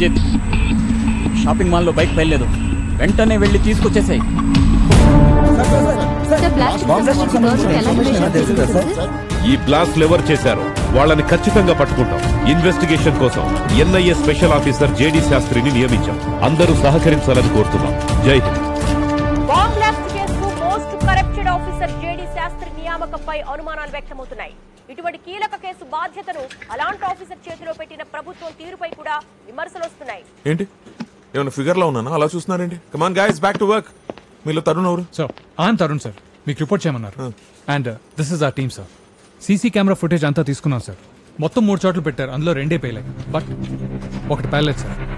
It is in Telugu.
రంజిత్ షాపింగ్ మాల్లో బైక్ పెళ్ళలేదు వెంటనే వెళ్ళి తీసుకొచ్చేసాయి సార్ ప్లాస్టిక్ సంబంధించి గవర్నమెంట్ ఎలాంటి మెషర్స్ తీసుకుంటుంది సార్ ఈ బ్లాస్ట్ ఎవరు చేశారో వాళ్ళని ఖచ్చితంగా పట్టుకుంటాం ఇన్వెస్టిగేషన్ కోసం ఎన్ఐఏ స్పెషల్ ఆఫీసర్ జేడి శాస్త్రిని నియమించాం అందరూ సహకరించాలని కోరుతున్నాం జై హింద్ బాంబ్ బ్లాస్ట్ కేసుకు most corrupted officer JD Shastri నియామకంపై అనుమానాలు వ్యక్తమవుతున్నాయి ఇటువంటి కీలక కేసు బాధ్యతను అలాంటి ఆఫీసర్ చేతిలో పెట్టిన ప్రభుత్వం తీరుపై కూడా విమర్శలు వస్తున్నాయి ఏంటి ఏమైనా ఫిగర్ లో ఉన్నానా అలా చూస్తున్నారేంటి come on guys back to work మీలో తరుణ్ ఎవరు సో ఐఎమ్ తరుణ్ సార్ మీకు రిపోర్ట్ చేయమన్నారు and this is a team sir CC camera footage అంతా తీసుకున్నాం సార్ మొత్తం మూడు చోట్ల పెట్టారు అందులో రెండే పేలాయి బట్ ఒకటి పేలేదు సార్